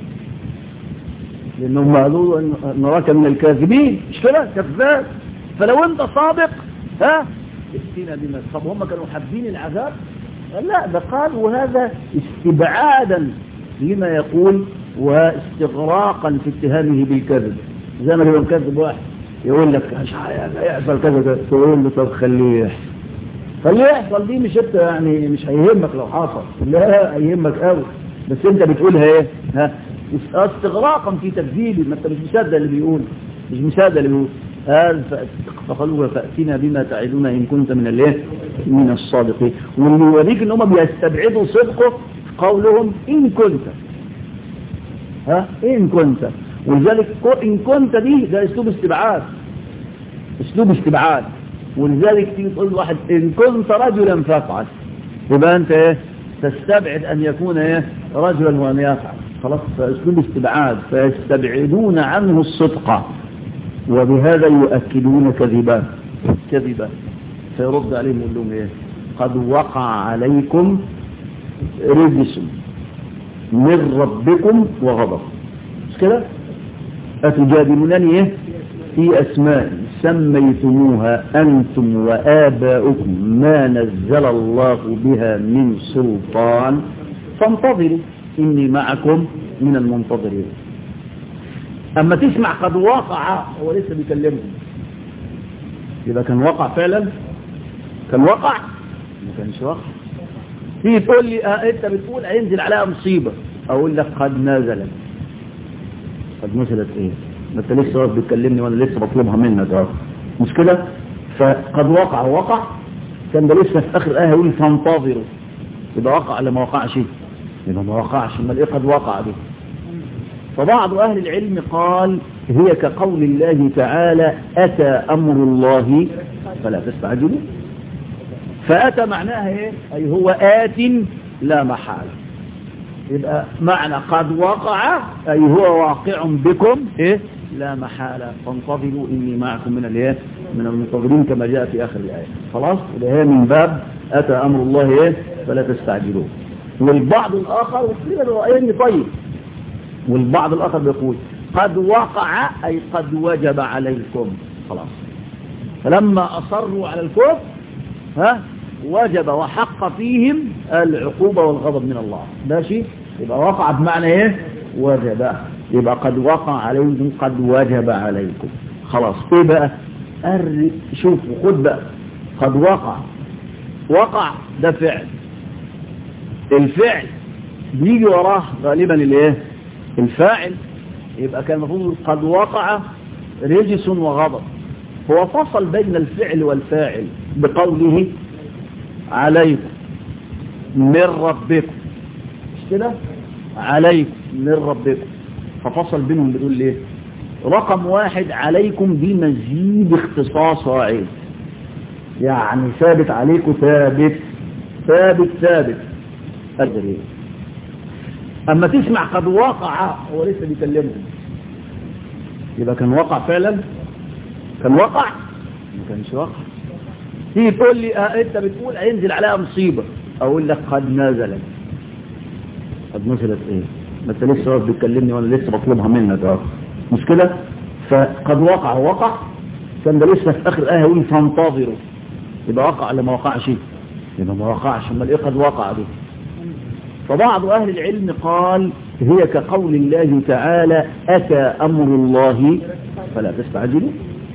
لأنهم قالوا نراك من الكاذبين مش كده كذاب فلو أنت صادق ها ائتنا بما طب هم كانوا حابين العذاب لا ده قالوا هذا استبعادا لما يقول واستغراقا في اتهامه بالكذب زي ما يبقى مكذب واحد يقول لك مش هيحصل كذا تقول له طب خليه يحصل خليه يحصل دي مش انت يعني مش هيهمك لو حصل لا هيهمك قوي بس انت بتقولها ايه ها استغراقا في تكذيبي ما انت مش مصدق اللي بيقول مش مصدق اللي بيقول قال فقالوا فأتنا بما تعدون إن كنت من الايه من الصادقين واللي يوريك ان هم بيستبعدوا صدقه قولهم إن كنت ها إن كنت ولذلك إن كنت دي ده أسلوب استبعاد أسلوب استبعاد ولذلك تيجي تقول واحد إن كنت رجلا فافعل يبقى أنت إيه تستبعد أن يكون إيه رجلا وأن يفعل خلاص فأسلوب استبعاد فيستبعدون عنه الصدق وبهذا يؤكدون كذبا كذبا فيرد عليهم يقول لهم إيه قد وقع عليكم رجس من ربكم وغضب مش كده أتجادلونني إيه في أسماء سميتموها أنتم وآباؤكم ما نزل الله بها من سلطان فانتظروا إني معكم من المنتظرين أما تسمع قد وقع هو لسه بيكلمهم يبقى كان وقع فعلا كان وقع ما كانش وقع تيجي تقول لي آه انت بتقول هينزل عليها مصيبة اقول لك قد نزلت قد نزلت ايه ما انت لسه واقف بتكلمني وانا لسه بطلبها منك اه مش كده فقد وقع وقع كان ده لسه في اخر الايه يقول فانتظروا يبقى وقع ولا ما وقعش يبقى ما وقعش امال ايه قد وقع دي فبعض اهل العلم قال هي كقول الله تعالى اتى امر الله فلا تستعجلوا فاتى معناها ايه اي هو ات لا محاله يبقى معنى قد وقع أي هو واقع بكم إيه؟ لا محالة فانتظروا إني معكم من الايه من المنتظرين كما جاء في آخر الآية خلاص ده هي من باب أتى أمر الله إيه فلا تستعجلوه والبعض الآخر وكلنا الرأيين طيب والبعض الآخر بيقول قد وقع أي قد وجب عليكم خلاص فلما أصروا على الكفر ها وجب وحق فيهم العقوبة والغضب من الله ماشي يبقى وقع بمعنى ايه وجب يبقى قد وقع عليكم قد وجب عليكم خلاص ايه بقى أر... شوف خد بقى قد وقع وقع ده فعل الفعل بيجي وراه غالبا الايه الفاعل يبقى كان المفروض قد وقع رجس وغضب هو فصل بين الفعل والفاعل بقوله عليكم من ربكم مش كده عليكم من ربكم ففصل بينهم بيقول ليه رقم واحد عليكم دي مزيد اختصاص واعد يعني ثابت عليكم ثابت ثابت ثابت قدر ايه اما تسمع قد وقع هو لسه بيكلمهم يبقى كان وقع فعلا كان وقع ما كانش وقع تيجي تقول لي آه انت بتقول هينزل عليها مصيبة اقول لك قد نزلت قد نزلت ايه ما انت لسه واقف بتكلمني وانا لسه بطلبها منك اه مش كده فقد وقع وقع كان ده لسه في اخر الايه يقول فانتظروا يبقى وقع ولا ما وقعش يبقى ما وقعش امال ايه قد وقع دي فبعض اهل العلم قال هي كقول الله تعالى اتى امر الله فلا تستعجلوا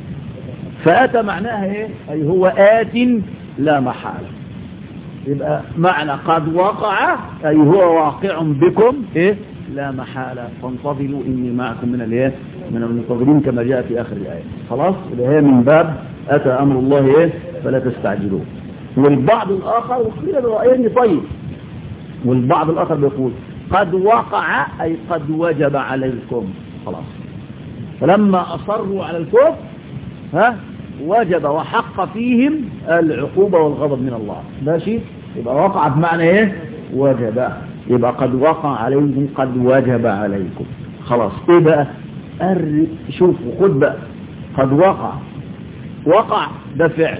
فأتى معناها ايه أي هو آت لا محالة يبقى معنى قد وقع أي هو واقع بكم إيه لا محالة فانتظروا إني معكم من الايه من المنتظرين كما جاء في آخر الآية خلاص ده هي من باب أتى أمر الله إيه فلا تستعجلوه والبعض الآخر وكلنا الرأيين طيب والبعض الآخر بيقول قد وقع أي قد وجب عليكم خلاص فلما أصروا على الكفر ها وجب وحق فيهم العقوبة والغضب من الله ماشي يبقى وقع بمعنى ايه وجب يبقى قد وقع عليكم قد وجب عليكم خلاص ايه بقى أر... شوف خد بقى قد وقع وقع ده فعل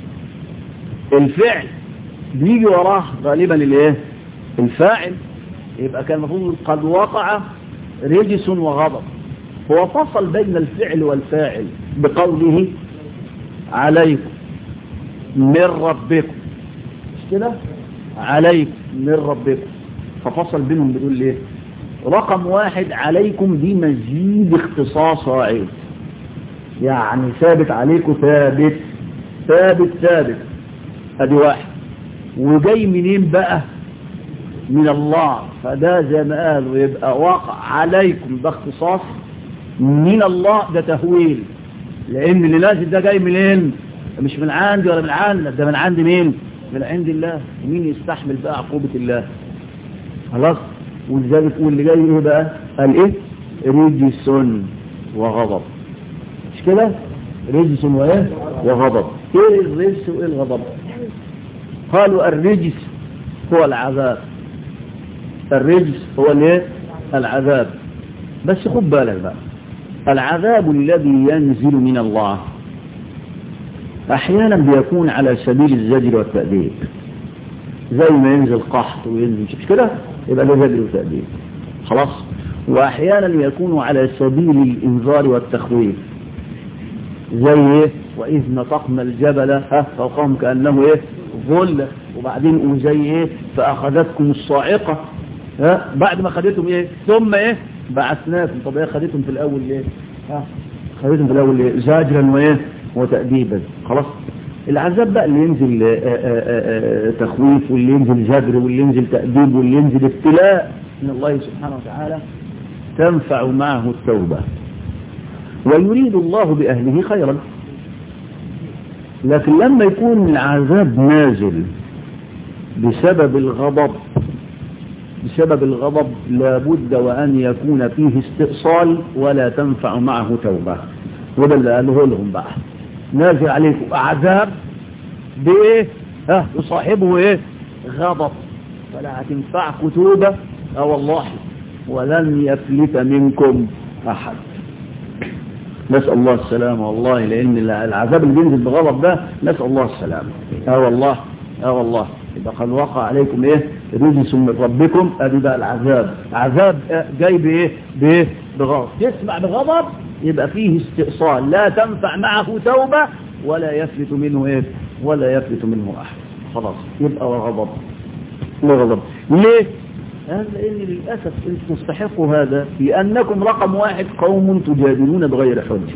الفعل بيجي وراه غالبا الايه الفاعل يبقى كان المفروض قد وقع رجس وغضب هو فصل بين الفعل والفاعل بقوله عليكم من ربكم مش كده عليكم من ربكم ففصل بينهم بيقول ليه رقم واحد عليكم دي مزيد اختصاص واعد يعني ثابت عليكم ثابت ثابت ثابت ادي واحد وجاي منين بقى من الله فده زي ما قالوا يبقى واقع عليكم ده اختصاص من الله ده تهويل لان اللي نازل ده جاي منين مش من عندي ولا من عندك ده من عند مين من عند الله مين يستحمل بقى عقوبة الله خلاص ولذلك واللي جاي ايه بقى قال ايه رجس وغضب مش كده رجس وايه وغضب ايه الرجس وايه الغضب قالوا الرجس هو العذاب الرجس هو الايه العذاب بس خد بالك بقى العذاب الذي ينزل من الله احيانا بيكون على سبيل الزجر والتأديب زي ما ينزل قحط وينزل مش كده يبقى ده زجر وتأديب خلاص واحيانا يكون على سبيل الانذار والتخويف زي ايه واذ نطقنا الجبل ها فوقهم كانه ايه ظل وبعدين وزي ايه فاخذتكم الصاعقه ها بعد ما خدتهم ايه ثم ايه بعثناكم طب ايه خدتهم في الاول ليه ها خدتهم في الاول ليه زاجرا وايه وتأديبا خلاص العذاب بقى اللي ينزل آآ آآ تخويف واللي ينزل جبر واللي ينزل تأديب واللي ينزل ابتلاء من الله سبحانه وتعالى تنفع معه التوبة ويريد الله بأهله خيرا لكن لما يكون العذاب نازل بسبب الغضب بسبب الغضب لابد وأن يكون فيه استئصال ولا تنفع معه توبة وده اللي قاله لهم بقى نازل عليكم عذاب بايه ها يصاحبه ايه غضب فلا هتنفعكم توبة اه والله ولن يفلت منكم احد نسأل الله السلامة والله لان العذاب اللي بينزل بغضب ده نسأل الله السلامة اه والله اه والله يبقى قد وقع عليكم ايه رجس من ربكم ادي بقى العذاب عذاب جاي بايه بايه بغضب تسمع بغضب يبقى فيه استئصال لا تنفع معه توبة ولا يفلت منه ايه ولا يفلت منه احد خلاص يبقى وغضب وغضب ليه لأن للأسف انتم تستحقوا هذا لأنكم رقم واحد قوم تجادلون بغير حجة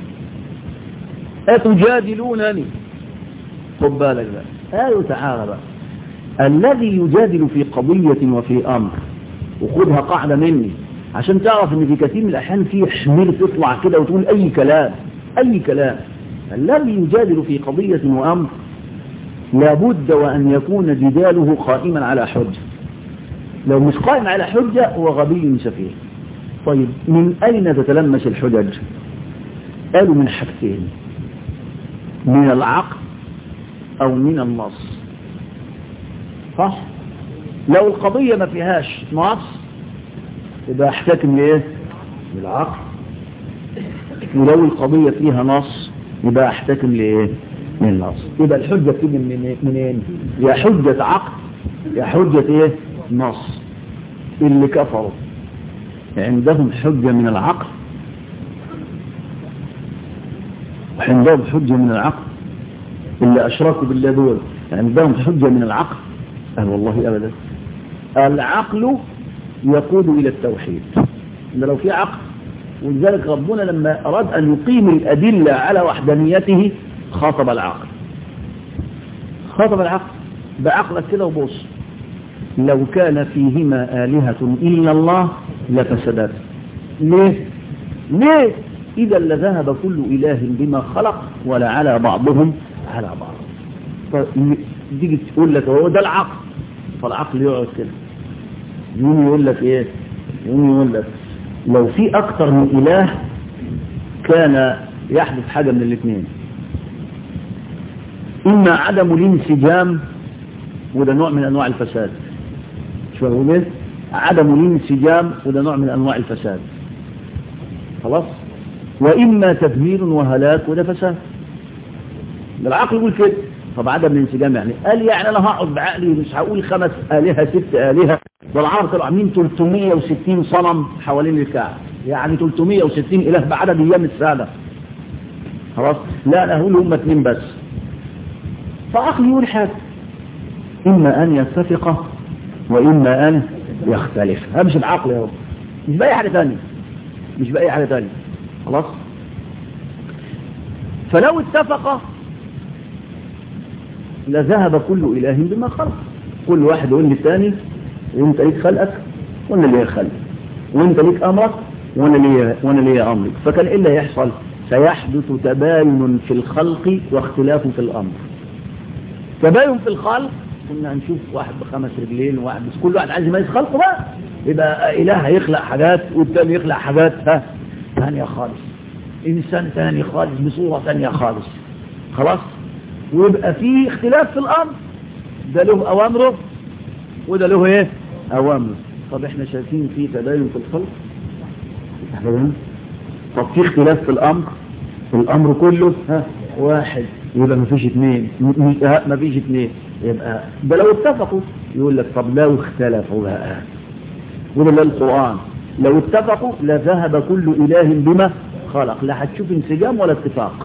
أتجادلونني خد بالك بقى قالوا تعالى بقى الذي يجادل في قضية وفي أمر وخدها قاعدة مني عشان تعرف ان في كثير من الأحيان في حمير تطلع كده وتقول أي كلام أي كلام الذي يجادل في قضية وأمر لابد وأن يكون جداله قائما على حجة لو مش قائم على حجة هو غبي سفيه طيب من أين تتلمس الحجج قالوا من حاجتين من العقل أو من النص صح لو القضية ما فيهاش نص يبقى احتكم لايه للعقل ولو القضية فيها نص يبقى احتكم لايه للنص يبقى الحجة بتيجي من منين يا حجة عقل يا حجة ايه نص اللي كفروا عندهم حجة من العقل وعندهم حجة من العقل اللي أشركوا بالله دول عندهم حجة من العقل قال والله أبدا العقل يقود إلى التوحيد إن لو في عقل ولذلك ربنا لما أراد أن يقيم الأدلة على وحدانيته خاطب العقل خاطب العقل بعقلك كده وبص لو كان فيهما آلهة إلا الله لفسدت ليه ليه إذا لذهب كل إله بما خلق ولا على بعضهم على بعض تيجي تقول لك هو ده العقل فالعقل يقعد كده يوم يقول لك ايه يوم يقول لك لو في اكتر من اله كان يحدث حاجة من الاثنين اما عدم الانسجام وده نوع من انواع الفساد شو اقول ايه عدم الانسجام وده نوع من انواع الفساد خلاص واما تدمير وهلاك وده فساد العقل يقول كده طب عدم الانسجام يعني قال يعني انا هقعد بعقلي مش هقول خمس الهه ست الهه والعرب كانوا عاملين 360 صنم حوالين الكعبه يعني 360 اله بعدد ايام السنه خلاص لا انا هقول هم اثنين بس فعقلي يقول حاجه اما ان يتفق واما ان يختلف هذا مش العقل يا رب مش باي حاجه ثانيه مش باي حاجه ثانيه خلاص فلو اتفق لذهب كل إله بما خلق كل واحد يقول للثاني انت ليك خلقك وانا ليا خلق وانت ليك امرك وانا ليا وانا ليا امرك فكان ايه اللي هيحصل سيحدث تباين في الخلق واختلاف في الأمر تباين في الخلق كنا هنشوف واحد بخمس رجلين وواحد بس كل واحد عايز يميز خلقه بقى يبقى إله هيخلق حاجات والتاني يخلق حاجات ها ثانية خالص إنسان ثاني خالص بصورة ثانية خالص خلاص ويبقى في اختلاف في الأمر ده له أوامره وده له ايه أوامره طب احنا شايفين في تباين في الخلق طب في اختلاف في الأمر الأمر كله ها واحد يبقى ما فيش اثنين ما فيش اثنين يبقى ده لو اتفقوا يقول لك طب لو اختلفوا بقى وده اللي القرآن لو اتفقوا لذهب كل إله بما خلق لا هتشوف انسجام ولا اتفاق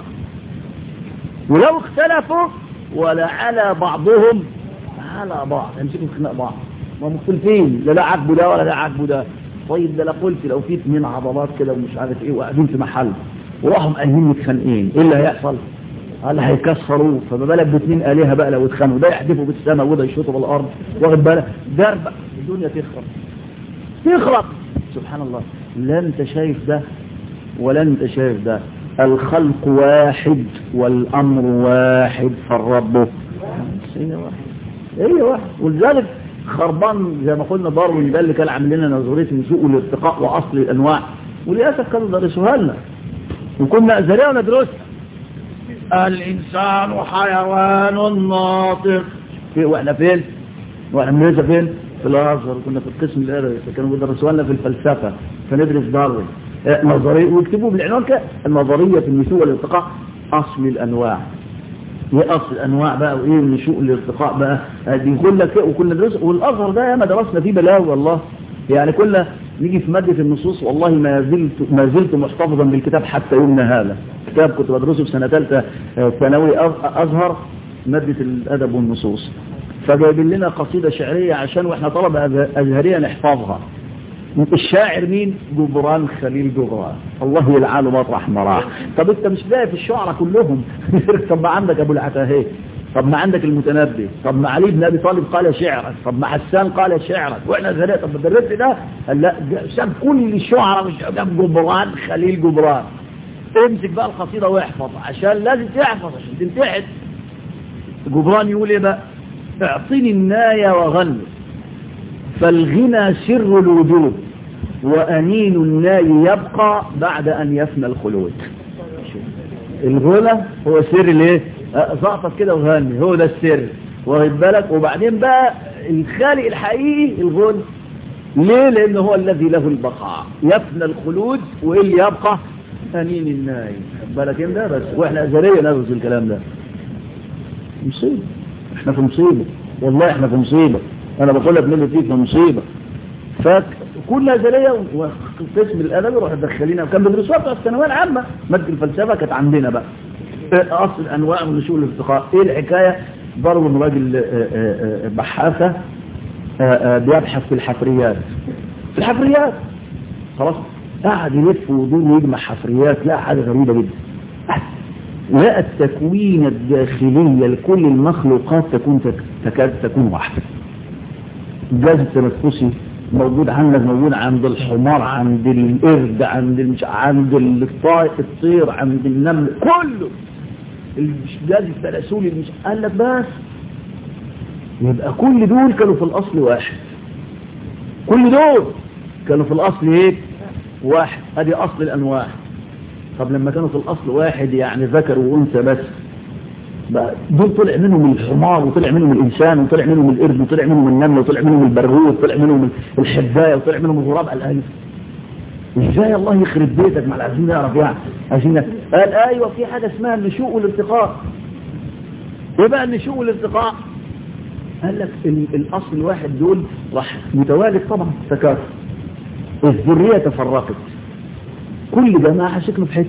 ولو اختلفوا ولا على بعضهم على بعض يمسكوا خناق بعض ما مختلفين لا لا عاجبه ده ولا ده عاجبه ده طيب ده لا قلت لو في اثنين عضلات كده ومش عارف ايه وقاعدين في محل وراحوا مقايمين متخانقين ايه اللي هيحصل؟ قال هيكسروه فما بالك باثنين الهه بقى لو اتخانقوا ده يحدفوا بالسماء وده يشوطوا بالارض واخد بالك درب الدنيا تخرب تخرب سبحان الله لا انت شايف ده ولا انت شايف ده الخلق واحد والامر واحد فالرب هي واحد هي واحد ولذلك خربان زي ما قلنا داروين ده اللي كان عامل لنا نظريه النشوء والارتقاء واصل الانواع وللاسف كانوا درسوها لنا وكنا ازهريه وندرسها الانسان حيوان ناطق واحنا فين واحنا بندرسها فين في الازهر كنا في القسم الادبي كانوا بيدرسوها لنا في الفلسفه فندرس داروين نظريه ويكتبوا بالعنوان كده النظريه في النشوء والارتقاء اصل الانواع ايه اصل الانواع بقى وايه النشوء الارتقاء بقى دي يقول لك وكنا ندرس والازهر ده ياما درسنا فيه بلاوي والله يعني كنا نيجي في ماده النصوص والله ما زلت ما زلت محتفظا بالكتاب حتى يومنا هذا كتاب كنت بدرسه في سنه ثالثه ثانوي ازهر ماده الادب والنصوص فجايبين لنا قصيده شعريه عشان واحنا طلبه ازهريه نحفظها الشاعر مين جبران خليل جبران الله يلعنه مطرح ما راح طب انت مش لاقي في الشعراء كلهم طب ما عندك ابو العتاهيه طب ما عندك المتنبي طب ما علي بن ابي طالب قال شعرا طب ما حسان قال شعرا واحنا زريت طب درست ده قال لا ساب كل الشعراء مش جاب جبران خليل جبران امسك بقى القصيده واحفظ عشان لازم تحفظ عشان تمتحن جبران يقول ايه بقى اعطيني النايه وغني فالغنى سر الوجود وأنين الناي يبقى بعد أن يفنى الخلود الغنى هو سر الايه زقطت كده وغني هو ده السر واخد بالك وبعدين بقى الخالق الحقيقي الغنى ليه لأنه هو الذي له البقاء يفنى الخلود وإيه اللي يبقى أنين الناي بالك ده بس وإحنا أزلية ندرس الكلام ده مصيبة احنا في مصيبة والله احنا في مصيبة انا بقول لك نمت فيك مصيبه فكل ازليه وقسم الادب يروح يدخلينا وكان بيدرسوها بتاع الثانويه العامه ماده الفلسفه كانت عندنا بقى اصل انواع من نشوء الارتقاء ايه الحكايه ضرب راجل بحاثه بيبحث في الحفريات في الحفريات خلاص قاعد يلف ويدور ويجمع حفريات لا حاجه غريبه جدا لقى التكوين الداخلية لكل المخلوقات تكون تكاد تكون واحدة الجهاز التنفسي موجود عندك موجود عند الحمار عند القرد عند المش... عند الطائر الطير عند النمل كله الجهاز التناسلي مش قال لك بس يبقى كل دول كانوا في الاصل واحد كل دول كانوا في الاصل ايه واحد ادي اصل الانواع طب لما كانوا في الاصل واحد يعني ذكر وانثى بس بقى دول طلع منهم الحمار وطلع منهم الانسان وطلع منهم القرد وطلع منهم النمل وطلع منهم البرغوث وطلع منهم الحبايه وطلع منهم الغراب الالف ازاي الله يخرب بيتك ما عايزين نعرف يعني عايزين قال ايوه في حاجه اسمها النشوء والارتقاء ايه بقى النشوء والارتقاء قال لك الاصل الواحد دول راح متوالد طبعا تكاثر الذريه تفرقت كل جماعه سكنوا في حته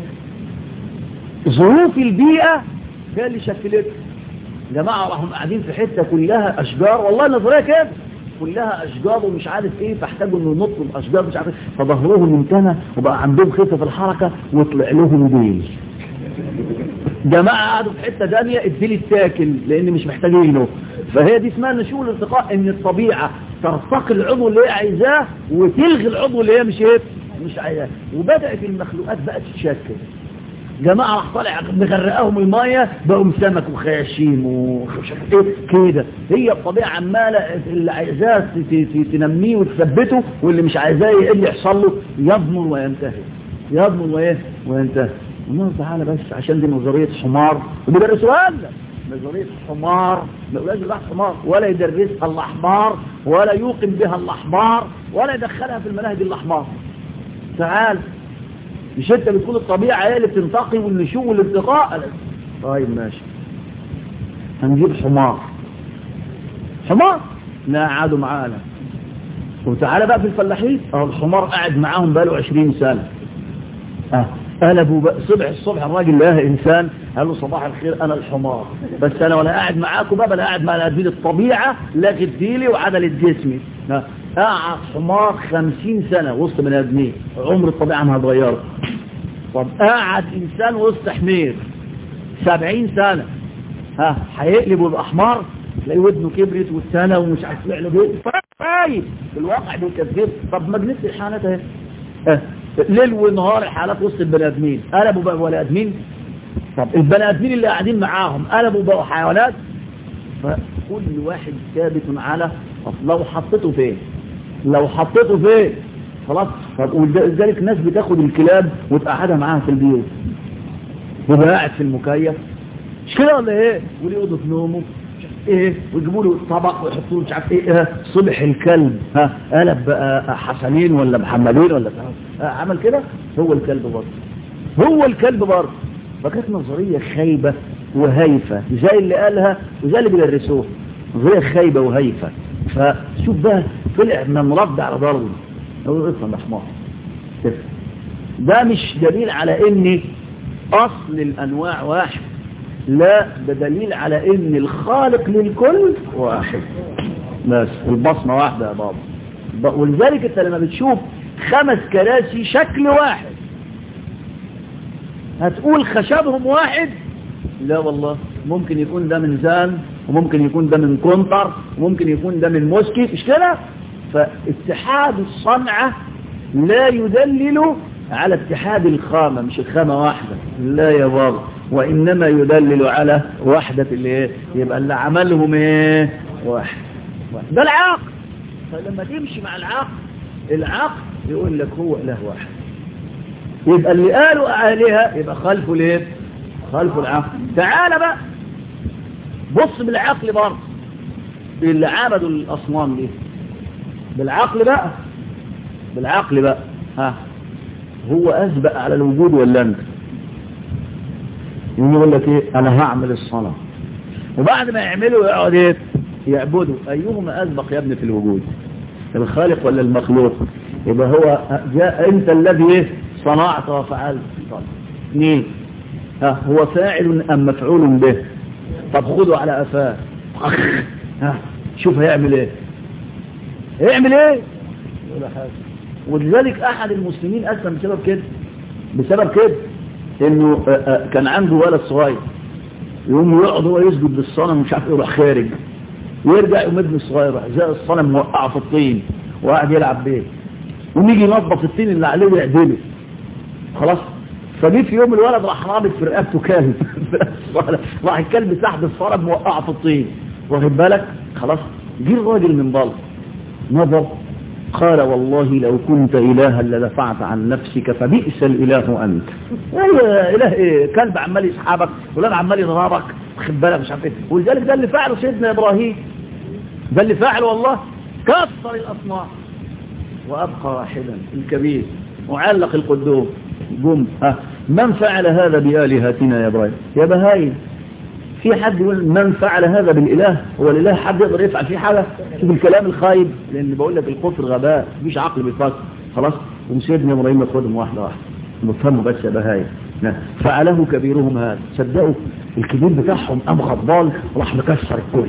ظروف البيئه هي اللي شكلتها جماعة راحوا قاعدين في حتة كلها أشجار والله نظرية كده كلها أشجار ومش عارف إيه فاحتاجوا إنه ينطوا الأشجار مش عارف فظهرهم امتنى وبقى عندهم خفة في الحركة وطلع لهم ديل جماعة قعدوا في حتة ثانيه الديل التاكل لأن مش محتاجين له فهي دي اسمها نشوء الارتقاء إن الطبيعة ترتقي العضو اللي هي عايزاه وتلغي العضو اللي هي مش إيه مش عايزاه وبدأت المخلوقات بقى تتشكل جماعة راح طالع مغرقاهم المية بقوا سمك وخياشيم ومش عارف ايه كده هي الطبيعة عمالة اللي عايزاه ت- ت- تنميه وتثبته واللي مش عايزاه ايه اللي يحصل له يضمن وينتهي يضمن وايه وينتهي الله تعالى بس عشان دي نظرية حمار وبيدرسوها لنا نظرية حمار ما يقولهاش الواحد حمار ولا يدرسها الأحمار ولا يوقن بها الأحمار ولا يدخلها في المناهج الأحمار تعال مش انت بتقول الطبيعة هي اللي بتنتقي والنشوء والانتقاء طيب ماشي هنجيب حمار حمار لا قعدوا معانا وتعالى بقى في الفلاحين اه الحمار قاعد معاهم بقاله 20 سنة اه قلبوا بقى صبح الصبح الراجل لقاها انسان قال له صباح الخير انا الحمار بس انا ولا قاعد معاكم بقى انا قاعد مع الادوين الطبيعة لغت ديلي وعدلت جسمي اه. قاعد حمار 50 سنة وسط بني ادمين عمر الطبيعة ما هتغيره طب قاعد انسان وسط حمير 70 سنة ها هيقلب الاحمار تلاقي ودنه كبرت والسنة ومش عارف يطلع له بيت فايد في الواقع بيكذب طب ما جنس الحالات اهي اه. ليل ونهار حالات وسط البني ادمين قلبوا بقى بني ادمين طب البني ادمين اللي قاعدين معاهم قلبوا بقوا حيوانات فكل واحد ثابت على أصل لو حطيته فين لو حطيته فين خلاص طب ولذلك ناس بتاخد الكلاب وتقعدها معاها في البيوت يبقى قاعد في المكيف مش كده ولا ايه وليه اوضه نومه مش عارف ايه ويجيبوا له طبق ويحطوا له مش عارف ايه اه صبح الكلب ها قلب بقى حسنين ولا محمدين ولا اه عمل كده هو الكلب برضه هو الكلب برضه فكانت نظريه خايبه وهايفه زي اللي قالها وزي اللي بيدرسوه نظريه خايبه وهايفه فشوف بقى طلع من رد على ضربه هو افهم يا حمار ده مش دليل على ان اصل الانواع واحد لا ده دليل على ان الخالق للكل واحد بس البصمة واحدة يا بابا ولذلك انت لما بتشوف خمس كراسي شكل واحد هتقول خشبهم واحد لا والله ممكن يكون ده من زان وممكن يكون ده من كونتر وممكن يكون ده من موسكي مش كده فاتحاد الصنعة لا يدلل على اتحاد الخامة مش الخامة واحدة لا يا بابا وإنما يدلل على وحدة الايه يبقى اللي عملهم ايه واحد ده العقل فلما تمشي مع العقل العقل يقول لك هو اله واحد يبقى اللي قالوا آلهة يبقى خلفه ليه خلفه العقل تعال بقى بص بالعقل برضه اللي عبدوا الأصنام دي بالعقل بقى بالعقل بقى ها هو أسبق على الوجود ولا أنت يقول لك ايه انا هعمل الصلاة وبعد ما يعملوا يقعد ايه يعبدوا ايهما اسبق يا ابني في الوجود الخالق ولا المخلوق يبقى هو جاء انت الذي ايه صنعت وفعلت طب اثنين ها هو فاعل ام مفعول به طب خذوا على افاه ها شوف هيعمل ايه هيعمل ايه ولا حاجه ولذلك احد المسلمين اسلم بسبب كده بسبب كده انه كان عنده ولد صغير يقوم يقعد هو يسجد للصنم مش عارف يروح خارج ويرجع يقوم ابن الصغير زي الصنم موقعه في الطين وقاعد يلعب بيه ونيجي ينظف الطين اللي عليه ويعدله خلاص فجي في يوم الولد راح رابط في رقبته كلب راح الكلب تحت الصنم موقعه في الطين واخد بالك خلاص جه الراجل من بره نظر قال والله لو كنت إلها لدفعت عن نفسك فبئس الإله أنت أيوة إله إيه كلب عمال يسحبك ولاد عمال يضربك خد بالك مش عارف إيه ولذلك ده اللي فعله سيدنا إبراهيم ده اللي فعله والله كسر الأصنام وأبقى واحدا الكبير معلق القدوم قم ها من فعل هذا بآلهتنا يا إبراهيم يا بهايم في حد يقول من فعل هذا بالإله هو الإله حد يقدر يفعل فيه حاجة شوف الكلام الخايب لأن بقول لك الكفر غباء مفيش عقل بيفكر خلاص وسيدنا إبراهيم ياخدهم واحدة واحدة مفهموا بس يا بهايم فعله كبيرهم هذا صدقوا الكبير بتاعهم قام غضبان راح مكسر الكل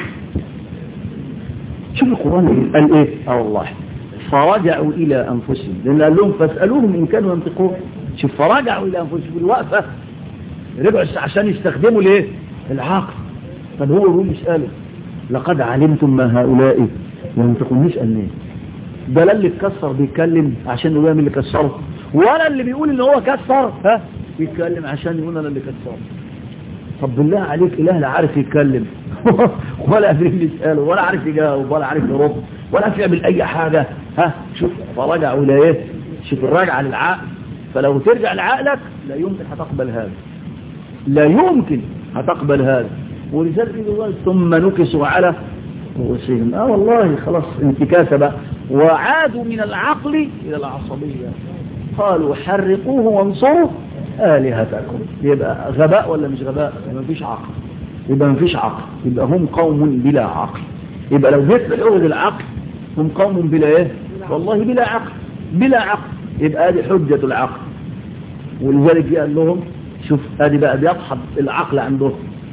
شوف القرآن قال ايه اه والله فرجعوا الى انفسهم لان قال لهم فاسألوهم ان كانوا ينطقون شوف فرجعوا الى انفسهم الوقفة رجعوا عشان يستخدموا ليه العقل طب هو يقول يسأله لقد علمتم ما هؤلاء ينطقون مش قال ليه ده لا اللي اتكسر بيتكلم عشان هو اللي كسره ولا اللي بيقول ان هو كسر ها يتكلم عشان يقول انا اللي كسرت طب بالله عليك اله لا عارف يتكلم ولا قادرين يساله ولا عارف يجاوب ولا عارف يرد ولا عارف يعمل اي حاجه ها شوف فرجع ولا ايه شوف الرجعه للعقل فلو ترجع لعقلك لا يمكن هتقبل هذا لا يمكن هتقبل هذا ولذلك الله ثم نكسوا على رؤوسهم اه والله خلاص انتكاسه بقى وعادوا من العقل الى العصبيه قالوا حرقوه وانصروا آلهتكم يبقى غباء ولا مش غباء يبقى مفيش عقل يبقى مفيش عقل يبقى هم قوم بلا عقل يبقى لو جيت بالأغد العقل هم قوم بلا ايه والله بلا عقل بلا عقل يبقى ادي حجة العقل ولذلك قال لهم شوف ادي بقى بيضحب العقل عندهم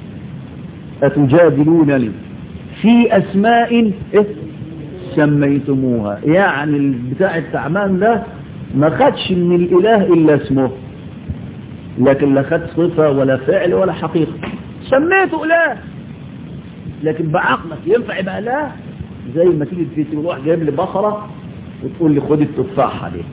أتجادلونني في أسماء إيه؟ سميتموها يعني البتاع التعبان ده ما خدش من الإله إلا اسمه لكن لا خد صفة ولا فعل ولا حقيقة سميته إله لكن بعقلك ينفع يبقى لا زي ما تيجي في تروح جايب لي بصرة وتقول لي خد التفاحة دي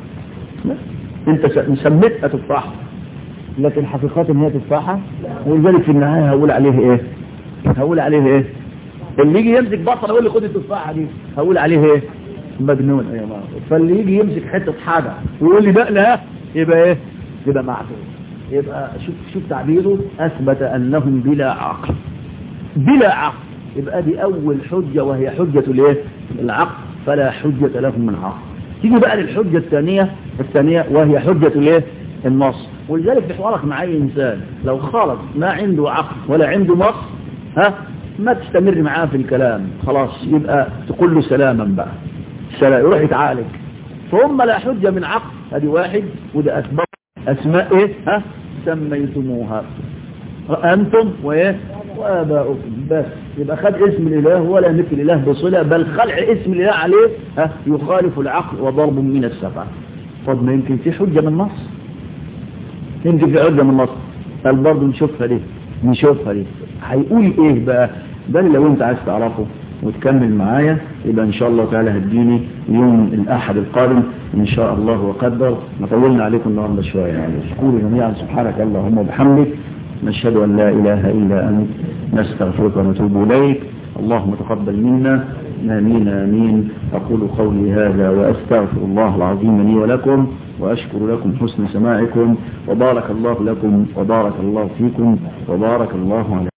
انت سميتها تفاحة لكن حقيقة هي تفاحة ولذلك في النهاية هقول عليه ايه هقول عليه ايه اللي يجي يمسك بصرة يقول لي خد التفاحة دي هقول عليه ايه مجنون يا جماعه فاللي يجي يمسك حتة حاجة ويقول لي ده لا يبقى ايه يبقى معذور يبقى شوف شوف تعبيره اثبت انهم بلا عقل بلا عقل يبقى دي اول حجة وهي حجة الايه العقل فلا حجة لهم من عقل تيجي بقى للحجة الثانية الثانية وهي حجة الايه النص ولذلك في حوارك مع اي انسان لو خالط ما عنده عقل ولا عنده نص ها ما تستمر معاه في الكلام خلاص يبقى تقول له سلاما بقى سلام يروح يتعالج فهم لا حجة من عقل هذه واحد وده أسباب أسماء إيه ها سميتموها أنتم وإيه وآباؤكم بس يبقى خد اسم الإله ولا مثل الإله بصلة بل خلع اسم الإله عليه ها يخالف العقل وضرب من السفع طب ما يمكن في حجة من نص يمكن في حجة من نص قال برضه نشوفها دي نشوفها دي هيقول ايه بقى ده اللي لو انت عايز تعرفه وتكمل معايا يبقى ان شاء الله تعالى هتجيني يوم الاحد القادم ان شاء الله وقدر ما طولنا عليكم النهارده شويه يعني اشكروا جميعا سبحانك اللهم وبحمدك نشهد ان لا اله الا انت نستغفرك ونتوب اليك اللهم تقبل منا امين امين اقول قولي هذا واستغفر الله العظيم لي ولكم واشكر لكم حسن سماعكم وبارك الله لكم وبارك الله فيكم وبارك الله عليكم